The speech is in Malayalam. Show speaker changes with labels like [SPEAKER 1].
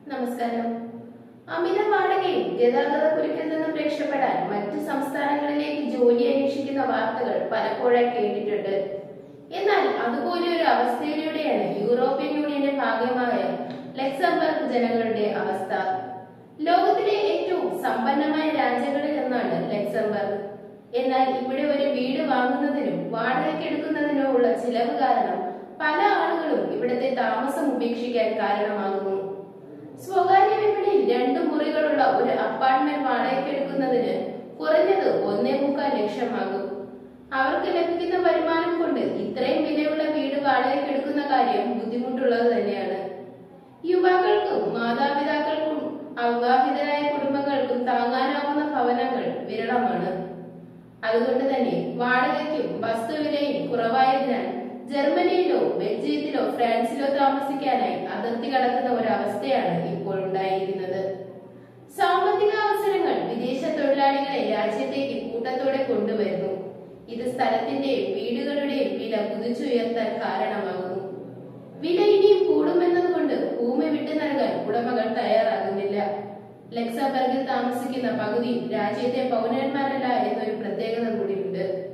[SPEAKER 1] നമസ്കാരം അമിത വാടകയും ഗതാഗത കുരുക്കിൽ നിന്നും രക്ഷപ്പെടാൻ മറ്റ് സംസ്ഥാനങ്ങളിലേക്ക് ജോലി അന്വേഷിക്കുന്ന വാർത്തകൾ പലപ്പോഴായി കേട്ടിട്ടുണ്ട് എന്നാൽ അതുപോലെ ഒരു അവസ്ഥയിലൂടെയാണ് യൂറോപ്യൻ യൂണിയന്റെ ഭാഗമായ ലക്സംബർഗ് ജനങ്ങളുടെ അവസ്ഥ ലോകത്തിലെ ഏറ്റവും സമ്പന്നമായ രാജ്യങ്ങളിൽ ഒന്നാണ് ലക്സംബർഗ് എന്നാൽ ഇവിടെ ഒരു വീട് വാങ്ങുന്നതിനും വാടകയ്ക്ക് എടുക്കുന്നതിനോ ഉള്ള ചിലവ് കാരണം പല ആളുകളും ഇവിടുത്തെ താമസം ഉപേക്ഷിക്കാൻ കാരണമാകുന്നു സ്വകാര്യ വിപണിയിൽ രണ്ട് മുറികളുള്ള ഒരു അപ്പാർട്ട്മെന്റ് വാടകയ്ക്ക് എടുക്കുന്നതിന് കുറഞ്ഞത് ഒന്നേ മുക്കാൽ ലക്ഷമാകും അവർക്ക് ലഭിക്കുന്ന വരുമാനം കൊണ്ട് ഇത്രയും വിലയുള്ള വീട് വാടകയ്ക്ക് എടുക്കുന്ന കാര്യം ബുദ്ധിമുട്ടുള്ളത് തന്നെയാണ് യുവാക്കൾക്കും മാതാപിതാക്കൾക്കും അവിവാഹിതരായ കുടുംബങ്ങൾക്കും താങ്ങാനാവുന്ന ഭവനങ്ങൾ വിരളമാണ് അതുകൊണ്ട് തന്നെ വാടകയ്ക്കും വസ്തുവിലയും കുറവായതിനാൽ ജർമ്മനിയിലോ ബെൽജിയത്തിലോ ഫ്രാൻസിലോ താമസിക്കാനായി അതിർത്തി കടക്കുന്ന ഒരവസ്ഥയാണ് ഇപ്പോൾ ഉണ്ടായിരിക്കുന്നത് സാമ്പത്തിക അവസരങ്ങൾ വിദേശ തൊഴിലാളികളെ രാജ്യത്തേക്ക് കൂട്ടത്തോടെ കൊണ്ടുവരുന്നു ഇത് സ്ഥലത്തിന്റെയും വീടുകളുടെയും വില കുതിച്ചുയർത്താൻ കാരണമാകുന്നു വില ഇനിയും കൂടുമെന്നതുകൊണ്ട് ഭൂമി വിട്ടു നൽകാൻ ഉടമകൾ തയ്യാറാകുന്നില്ല ലക്സംബർഗിൽ താമസിക്കുന്ന പകുതിയും രാജ്യത്തെ പൗരന്മാരല്ല എന്നൊരു പ്രത്യേകത കൂടിയുണ്ട്